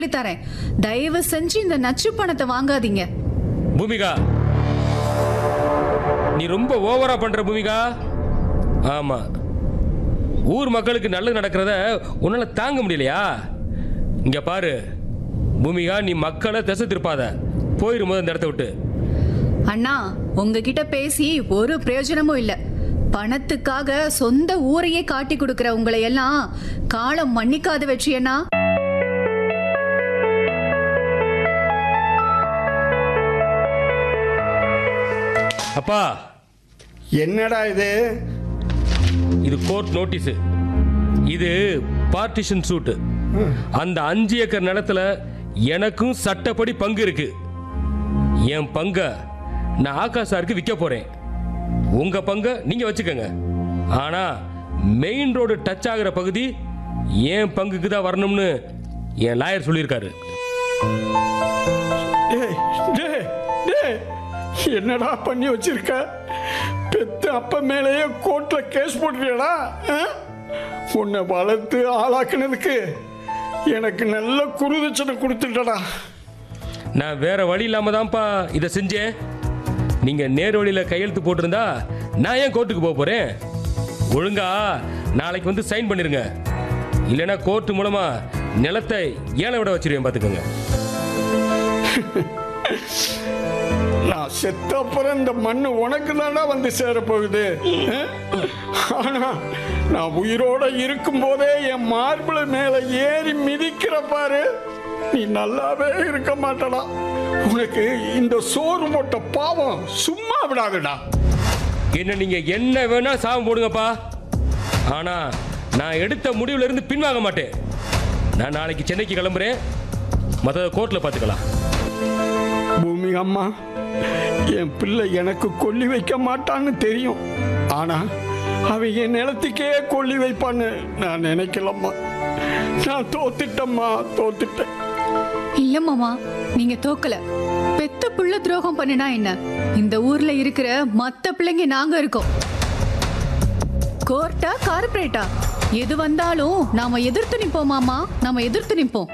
தரேன் தயவு செஞ்சு இந்த நச்சு பணத்தை வாங்காதீங்க பூமிகா நீ ரொம்ப ஓவரா பண்ற பூமிகா ஆமா ஊர் மக்களுக்கு நல்லது நடக்கிறத உன்னால தாங்க முடியலையா இங்க பாரு பூமிகா நீ மக்களை திசை திருப்பாத போயிரு முதல் இந்த இடத்த விட்டு அண்ணா உங்ககிட்ட பேசி ஒரு பிரயோஜனமும் இல்ல பணத்துக்காக சொந்த ஊரையே காட்டி கொடுக்கிற உங்களை எல்லாம் காலம் மன்னிக்காத வெற்றி அண்ணா அப்பா என்னடா இது இது கோர்ட் நோட்டீஸ் இது பார்ட்டிஷன் சூட்டு அந்த அஞ்சு ஏக்கர் நிலத்துல எனக்கும் சட்டப்படி பங்கு இருக்கு என் பங்க நான் ஆகாஷ் சாருக்கு விற்க போறேன் உங்க பங்க நீங்க வச்சுக்கோங்க ஆனா மெயின் ரோடு டச் ஆகுற பகுதி என் பங்குக்கு தான் வரணும்னு என் லாயர் சொல்லியிருக்காரு டேய் டேய் டேய் என்னடா பண்ணி வச்சிருக்க பெத்த அப்ப மேலேயே கோர்ட்ல கேஸ் போட்டுறியடா ஆ? உன்னை வளர்த்து ஆளாக்குனதுக்கு எனக்கு நல்ல குருதட்சணை கொடுத்துட்டடா நான் வேற வழி இல்லாம தான்ப்பா இதை செஞ்சேன் நீங்க நேர் வழியில கையெழுத்து போட்டிருந்தா நான் ஏன் கோர்ட்டுக்கு போக போறேன் ஒழுங்கா நாளைக்கு வந்து சைன் பண்ணிருங்க இல்லைன்னா கோர்ட் மூலமா நிலத்தை ஏழை விட வச்சிருவேன் பாத்துக்கோங்க நான் செத்த அப்புறம் இந்த மண்ணு உனக்கு தானே வந்து சேரப்போகுது ஆ? ஆனா நான் உயிரோட இருக்கும் போதே என் மார்பிள் மேல ஏறி மிதிக்கிற பாரு நீ நல்லாவே இருக்க மாட்டடா உனக்கு இந்த சோறு போட்ட பாவம் சும்மா விடாதுடா என்ன நீங்க என்ன வேணா சாபம் போடுங்கப்பா ஆனா நான் எடுத்த முடிவுல இருந்து பின்வாங்க மாட்டேன் நான் நாளைக்கு சென்னைக்கு கிளம்புறேன் மற்ற கோர்ட்ல பாத்துக்கலாம் பூமி அம்மா என் பிள்ளை எனக்கு கொல்லி வைக்க மாட்டான்னு தெரியும் ஆனா அவன் என் நிலத்துக்கே கொல்லி வைப்பான்னு நான் நினைக்கலம்மா நான் தோத்துட்டம்மா தோத்துட்டேன் இல்ல மாமா நீங்க தோக்கல பெத்த புள்ள துரோகம் பண்ணினா என்ன இந்த ஊர்ல இருக்கிற மத்த பிள்ளைங்க நாங்க இருக்கோம் கோர்ட்டா கார்பரேட்டா எது வந்தாலும் நாம எதிர்த்து நிப்போம் மாமா நாம எதிர்த்து நிப்போம்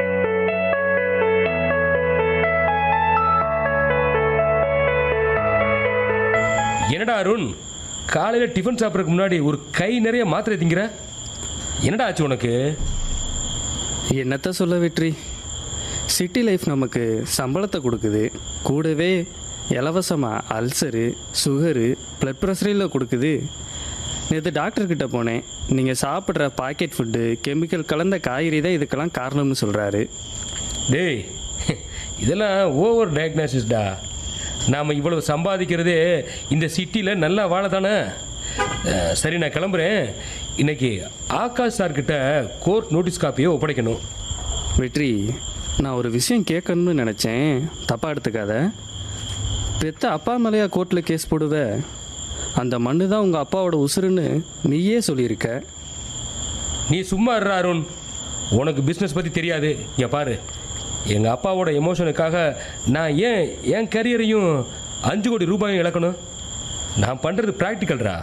என்னடா அருண் காலையில டிஃபன் சாப்பிட்றதுக்கு முன்னாடி ஒரு கை நிறைய மாத்திரை திங்கிற என்னடா ஆச்சு உனக்கு என்னத்த சொல்ல வெற்றி சிட்டி லைஃப் நமக்கு சம்பளத்தை கொடுக்குது கூடவே இலவசமாக அல்சரு சுகரு ப்ளட் ப்ரெஷரில் கொடுக்குது நேற்று டாக்டர்கிட்ட போனேன் நீங்கள் சாப்பிட்ற பாக்கெட் ஃபுட்டு கெமிக்கல் கலந்த காய்கறி தான் இதுக்கெல்லாம் காரணம்னு சொல்கிறாரு டேய் இதெல்லாம் ஓவர் டயக்னாசிஸ்டா நாம் இவ்வளவு சம்பாதிக்கிறதே இந்த சிட்டியில் நல்லா வாழ தானே அஹ், சரி நான் கிளம்புறேன் இன்னைக்கு ஆகாஷ் சார்கிட்ட கோர்ட் நோட்டீஸ் காப்பியை ஒப்படைக்கணும் வெற்றி நான் ஒரு விஷயம் கேட்கணும்னு நினச்சேன் தப்பாக எடுத்துக்காத பெத்த அப்பா மேலேயா கோர்ட்டில் கேஸ் போடுவ அந்த மண்ணு தான் உங்கள் அப்பாவோட உசுருன்னு நீயே சொல்லியிருக்க நீ சும்மா இருடா அருண் உனக்கு பிஸ்னஸ் பற்றி தெரியாது இங்கே பாரு எங்கள் அப்பாவோட எமோஷனுக்காக நான் ஏன் என் கரியரையும் அஞ்சு கோடி ரூபாயும் இழக்கணும் நான் பண்ணுறது ப்ராக்டிக்கல்ரா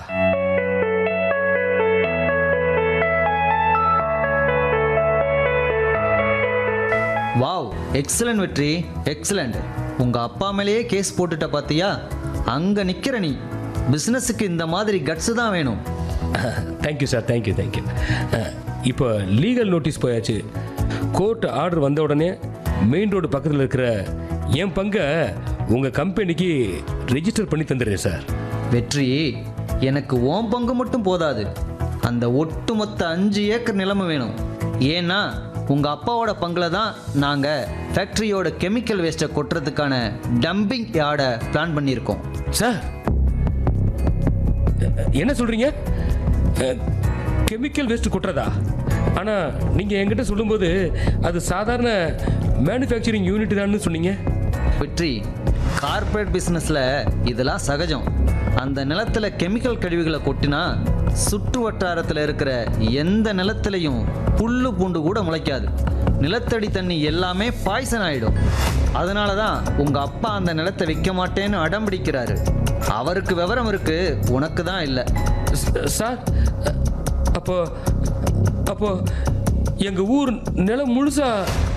வாவ் எக்ஸலன்ட் வெற்றி எக்ஸலண்ட் உங்க அப்பா மேலேயே கேஸ் போட்டுட்ட பாத்தியா அங்க நிக்கிற நீ பிசினஸுக்கு இந்த மாதிரி கட்ஸ் தான் வேணும் தேங்க்யூ சார் தேங்க்யூ தேங்க்யூ இப்போ லீகல் நோட்டீஸ் போயாச்சு கோர்ட் ஆர்டர் வந்த உடனே மெயின் ரோடு பக்கத்தில் இருக்கிற என் பங்கை உங்கள் கம்பெனிக்கு ரெஜிஸ்டர் பண்ணி தந்துடுறேன் சார் வெற்றி எனக்கு ஓம் பங்கு மட்டும் போதாது அந்த ஒட்டுமொத்த அஞ்சு ஏக்கர் நிலம வேணும் ஏன்னா உங்க அப்பாவோட பங்குல தான் நாங்க ஃபேக்டரியோட கெமிக்கல் வேஸ்ட்டை கொட்டுறதுக்கான டம்பிங் யார்டை பிளான் பண்ணியிருக்கோம் சார் அஹ், என்ன சொல்கிறீங்க கெமிக்கல் வேஸ்ட் கொட்டுறதா ஆனால் நீங்கள் என்கிட்ட சொல்லும்போது அது சாதாரண மேனுஃபேக்சரிங் யூனிட் தான்னு சொன்னீங்க வெற்றி கார்ப்பரேட் பிஸ்னஸில் இதெல்லாம் சகஜம் அந்த நிலத்துல கெமிக்கல் கழிவுகளை கொட்டினா சுற்று வட்டாரத்தில் இருக்கிற எந்த நிலத்திலையும் புல்லு பூண்டு கூட முளைக்காது நிலத்தடி தண்ணி எல்லாமே பாய்சன் ஆயிடும் அதனால தான் உங்க அப்பா அந்த நிலத்தை விற்க மாட்டேன்னு அடம் பிடிக்கிறாரு அவருக்கு விவரம் இருக்கு உனக்கு தான் இல்லை ச- சார் அ- அப்போ அப்போ எங்கள் ஊர் நிலம் முழுசா